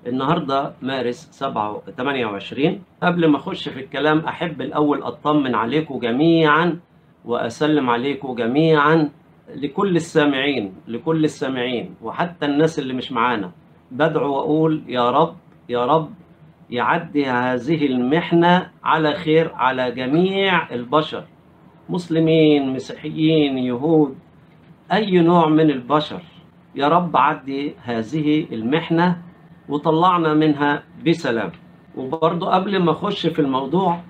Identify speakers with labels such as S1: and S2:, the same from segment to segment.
S1: النهارده مارس 7 28 قبل ما اخش في الكلام احب الاول اطمن عليكم جميعا واسلم عليكم جميعا لكل السامعين لكل السامعين وحتى الناس اللي مش معانا بدعو واقول يا رب يا رب يعدي هذه المحنه على خير على جميع البشر مسلمين مسيحيين يهود اي نوع من البشر يا رب عدي هذه المحنه وطلعنا منها بسلام وبرضه قبل ما اخش في الموضوع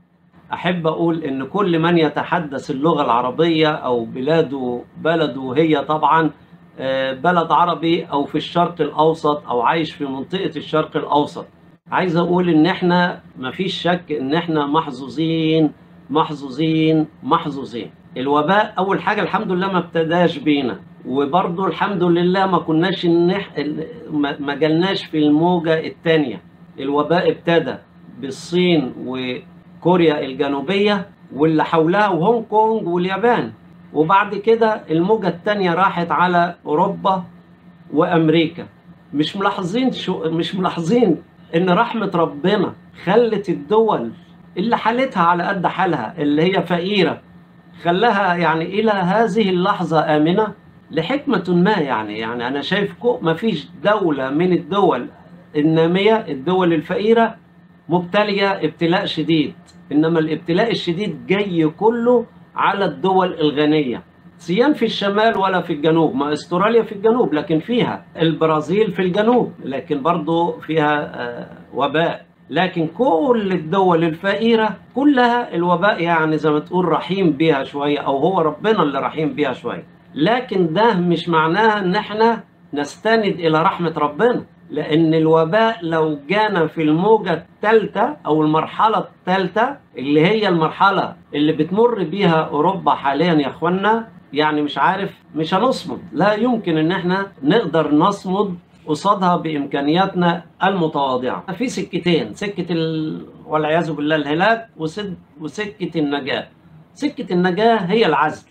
S1: احب اقول ان كل من يتحدث اللغه العربيه او بلاده بلده هي طبعا بلد عربي او في الشرق الاوسط او عايش في منطقه الشرق الاوسط عايز اقول ان احنا مفيش شك ان احنا محظوظين محظوظين محظوظين الوباء اول حاجه الحمد لله ما ابتداش بينا وبرضه الحمد لله ما كناش النح... ما جالناش في الموجه الثانيه الوباء ابتدى بالصين وكوريا الجنوبيه واللي حولها وهونج كونج واليابان وبعد كده الموجه الثانيه راحت على اوروبا وامريكا مش ملاحظين شو مش ملاحظين ان رحمه ربنا خلت الدول اللي حالتها على قد حالها اللي هي فقيره خلاها يعني الى هذه اللحظه امنه لحكمه ما يعني يعني انا شايف ما فيش دوله من الدول الناميه الدول الفقيره مبتليه ابتلاء شديد انما الابتلاء الشديد جاي كله على الدول الغنيه سيان في الشمال ولا في الجنوب ما استراليا في الجنوب لكن فيها البرازيل في الجنوب لكن برضو فيها وباء لكن كل الدول الفقيرة كلها الوباء يعني زي ما تقول رحيم بيها شوية أو هو ربنا اللي رحيم بيها شوية لكن ده مش معناها إن إحنا نستند إلى رحمة ربنا لأن الوباء لو جانا في الموجة الثالثة أو المرحلة الثالثة اللي هي المرحلة اللي بتمر بيها أوروبا حاليا يا إخوانا يعني مش عارف مش هنصمد لا يمكن إن إحنا نقدر نصمد قصادها بامكانياتنا المتواضعه في سكتين سكه ال... والعياذ بالله الهلاك وسد... وسكه النجاه سكه النجاه هي العزل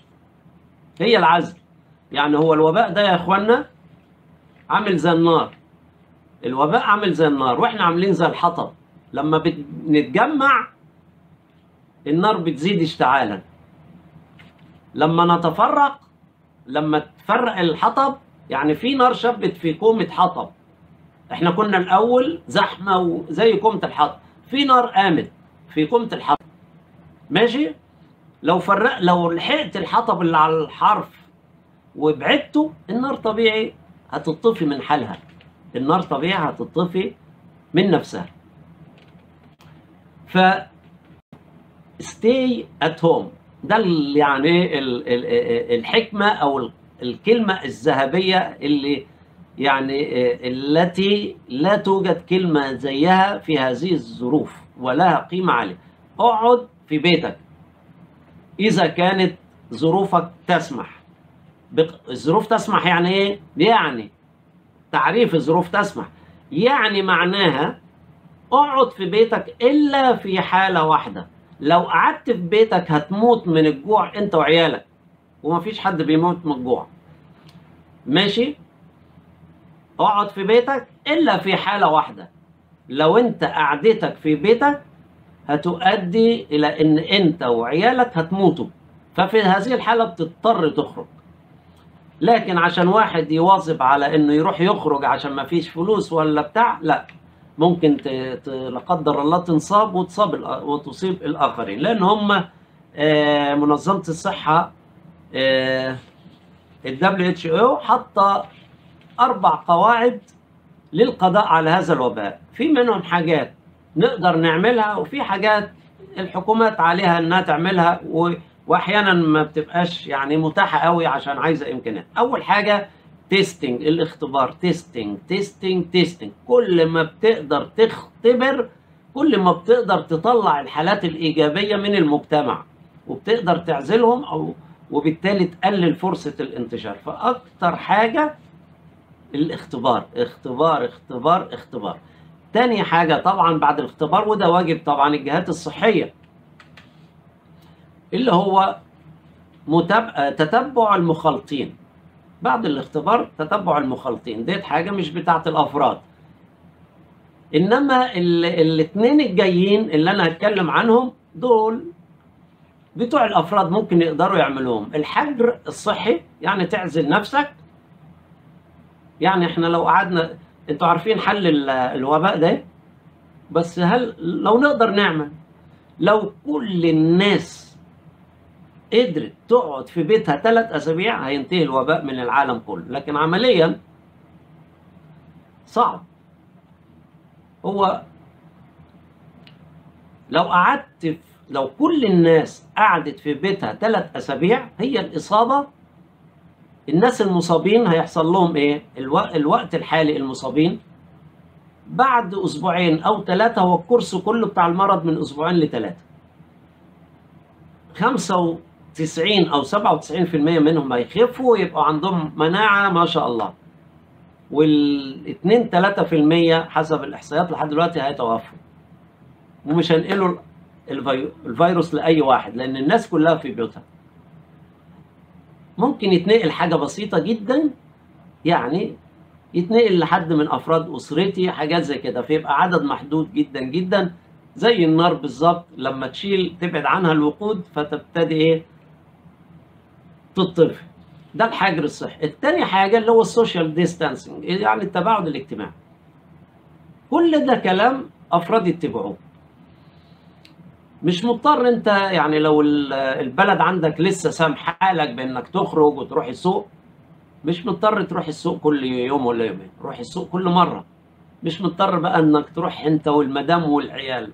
S1: هي العزل يعني هو الوباء ده يا اخوانا عامل زي النار الوباء عامل زي النار واحنا عاملين زي الحطب لما بنتجمع النار بتزيد اشتعالا لما نتفرق لما تفرق الحطب يعني في نار شبت في كومة حطب احنا كنا الاول زحمة وزي كومة الحطب في نار قامت في كومة الحطب ماشي لو فرق لو لحقت الحطب اللي على الحرف وبعدته النار طبيعي هتطفي من حالها النار طبيعي هتطفي من نفسها ف stay at home ده يعني الحكمة أو الكلمة الذهبية اللي يعني التي لا توجد كلمة زيها في هذه الظروف ولها قيمة عالية اقعد في بيتك إذا كانت ظروفك تسمح الظروف تسمح يعني إيه؟ يعني تعريف الظروف تسمح يعني معناها اقعد في بيتك إلا في حالة واحدة لو قعدت في بيتك هتموت من الجوع أنت وعيالك ومفيش حد بيموت من الجوع ماشي اقعد في بيتك الا في حاله واحده لو انت قعدتك في بيتك هتؤدي الى ان انت وعيالك هتموتوا ففي هذه الحاله بتضطر تخرج لكن عشان واحد يواظب على انه يروح يخرج عشان ما فيش فلوس ولا بتاع لا ممكن ت... ت... لا قدر الله تنصاب وتصاب الأ... وتصيب الاخرين لان هم آه منظمه الصحه الدبليو اتش او حاطه اربع قواعد للقضاء على هذا الوباء في منهم حاجات نقدر نعملها وفي حاجات الحكومات عليها انها تعملها و... واحيانا ما بتبقاش يعني متاحه قوي عشان عايزه امكانيات اول حاجه تيستنج الاختبار تيستنج تيستنج تيستنج كل ما بتقدر تختبر كل ما بتقدر تطلع الحالات الايجابيه من المجتمع وبتقدر تعزلهم او وبالتالي تقلل فرصة الانتشار فأكتر حاجة الاختبار اختبار اختبار اختبار تاني حاجة طبعا بعد الاختبار وده واجب طبعا الجهات الصحية اللي هو متابعة تتبع المخالطين بعد الاختبار تتبع المخالطين ديت حاجة مش بتاعت الأفراد انما الاثنين الجايين اللي انا هتكلم عنهم دول بتوع الافراد ممكن يقدروا يعملوهم الحجر الصحي يعني تعزل نفسك يعني احنا لو قعدنا انتوا عارفين حل ال- الوباء ده بس هل لو نقدر نعمل لو كل الناس قدرت تقعد في بيتها ثلاث اسابيع هينتهي الوباء من العالم كله لكن عمليا صعب هو لو قعدت في لو كل الناس قعدت في بيتها ثلاث اسابيع هي الاصابه الناس المصابين هيحصل لهم ايه؟ الو... الوقت الحالي المصابين بعد اسبوعين او ثلاثه هو الكورس كله بتاع المرض من اسبوعين لثلاثه 95 او 97% منهم هيخفوا ويبقوا عندهم مناعه ما شاء الله وال2 3% حسب الاحصائيات لحد دلوقتي هيتوفوا ومش هنقلوا الفي... الفيروس لاي واحد لان الناس كلها في بيوتها ممكن يتنقل حاجه بسيطه جدا يعني يتنقل لحد من افراد اسرتي حاجات زي كده فيبقى عدد محدود جدا جدا زي النار بالظبط لما تشيل تبعد عنها الوقود فتبتدي ايه تطفي ده الحجر الصحي التاني حاجه اللي هو السوشيال ديستانسنج يعني التباعد الاجتماعي كل ده كلام افراد يتبعوه مش مضطر انت يعني لو البلد عندك لسه سامحه لك بانك تخرج وتروح السوق مش مضطر تروح السوق كل يوم ولا يومين روح السوق كل مره مش مضطر بقى انك تروح انت والمدام والعيال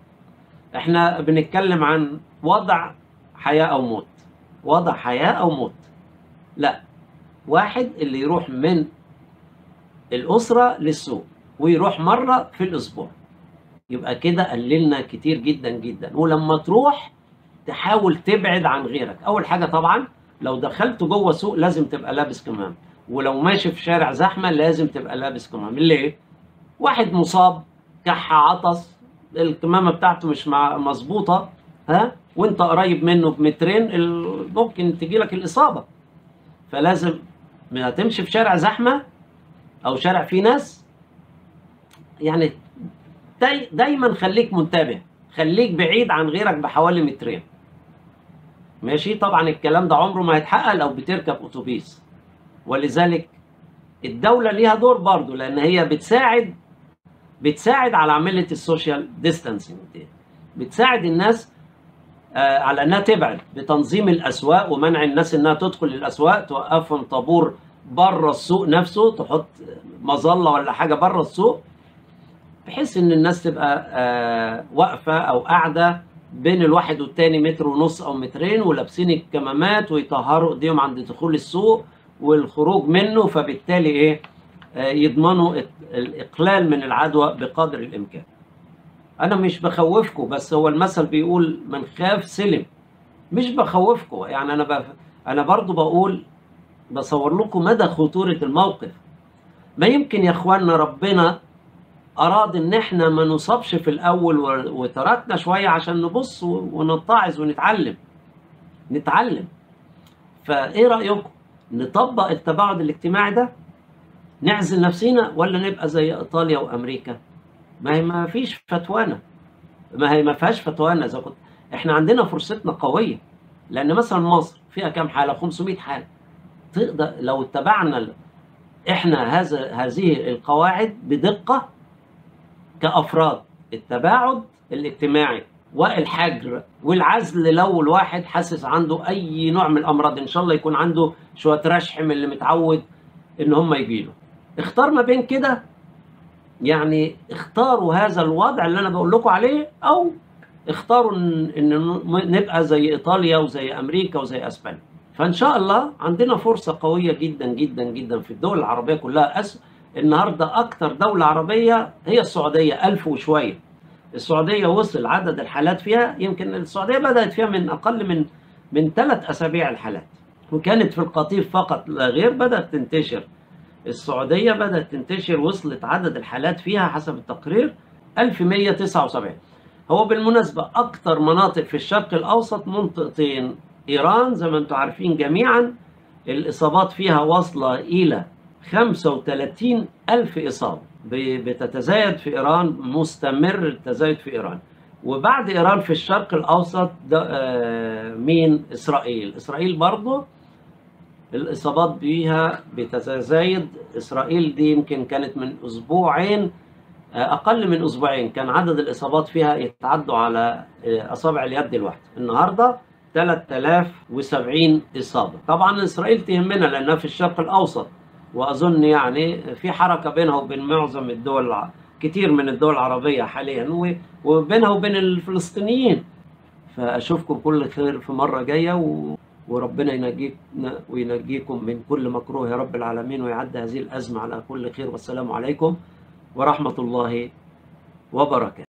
S1: احنا بنتكلم عن وضع حياه او موت وضع حياه او موت لا واحد اللي يروح من الاسره للسوق ويروح مره في الاسبوع يبقى كده قللنا كتير جدا جدا ولما تروح تحاول تبعد عن غيرك اول حاجه طبعا لو دخلت جوه سوق لازم تبقى لابس كمام ولو ماشي في شارع زحمه لازم تبقى لابس كمام ليه واحد مصاب كح عطس الكمامه بتاعته مش مظبوطه ها وانت قريب منه بمترين ممكن تجي لك الاصابه فلازم هتمشي في شارع زحمه او شارع فيه ناس يعني داي دايما خليك منتبه خليك بعيد عن غيرك بحوالي مترين ماشي طبعا الكلام ده عمره ما هيتحقق لو بتركب اتوبيس ولذلك الدولة ليها دور برضه لأن هي بتساعد بتساعد على عملية السوشيال ديستانسينج دي بتساعد الناس آه على انها تبعد بتنظيم الاسواق ومنع الناس انها تدخل الاسواق توقفهم طابور بره السوق نفسه تحط مظله ولا حاجه بره السوق بحيث ان الناس تبقى آه واقفه او قاعده بين الواحد والتاني متر ونص او مترين ولابسين الكمامات ويطهروا ايديهم عند دخول السوق والخروج منه فبالتالي ايه آه يضمنوا الاقلال من العدوى بقدر الامكان انا مش بخوفكم بس هو المثل بيقول من خاف سلم مش بخوفكم يعني انا بف... انا برضو بقول بصور لكم مدى خطوره الموقف ما يمكن يا اخواننا ربنا اراد ان احنا ما نصابش في الاول وتركنا شويه عشان نبص ونتعظ ونتعلم نتعلم فايه رايكم نطبق التباعد الاجتماعي ده نعزل نفسينا ولا نبقى زي ايطاليا وامريكا ما هي ما فيش فتوانا ما هي ما فيهاش فتوانا اذا كنت احنا عندنا فرصتنا قويه لان مثلا مصر فيها كام حاله 500 حاله تقدر لو اتبعنا احنا هذا هذه القواعد بدقه كافراد التباعد الاجتماعي والحجر والعزل لو الواحد حاسس عنده اي نوع من الامراض ان شاء الله يكون عنده شويه رشح من اللي متعود ان هم يجيله اختار ما بين كده يعني اختاروا هذا الوضع اللي انا بقول لكم عليه او اختاروا ان, إن نبقى زي ايطاليا وزي امريكا وزي اسبانيا فان شاء الله عندنا فرصه قويه جدا جدا جدا في الدول العربيه كلها أس... النهارده اكتر دوله عربيه هي السعوديه ألف وشويه السعوديه وصل عدد الحالات فيها يمكن السعوديه بدات فيها من اقل من من ثلاث اسابيع الحالات وكانت في القطيف فقط لا غير بدات تنتشر السعوديه بدات تنتشر وصلت عدد الحالات فيها حسب التقرير 1179 هو بالمناسبه اكثر مناطق في الشرق الاوسط منطقتين ايران زي ما انتم عارفين جميعا الاصابات فيها واصله الى 35 ألف إصابة بتتزايد في إيران مستمر التزايد في إيران وبعد إيران في الشرق الأوسط مين إسرائيل إسرائيل برضه الإصابات بيها بتتزايد إسرائيل دي يمكن كانت من أسبوعين أقل من أسبوعين كان عدد الإصابات فيها يتعدوا على أصابع اليد الواحدة النهاردة 3070 إصابة طبعا إسرائيل تهمنا لأنها في الشرق الأوسط وأظن يعني في حركة بينها وبين معظم الدول كتير من الدول العربية حاليا وبينها وبين الفلسطينيين فأشوفكم كل خير في مرة جاية و... وربنا ينجينا وينجيكم من كل مكروه يا رب العالمين ويعدي هذه الأزمة على كل خير والسلام عليكم ورحمة الله وبركاته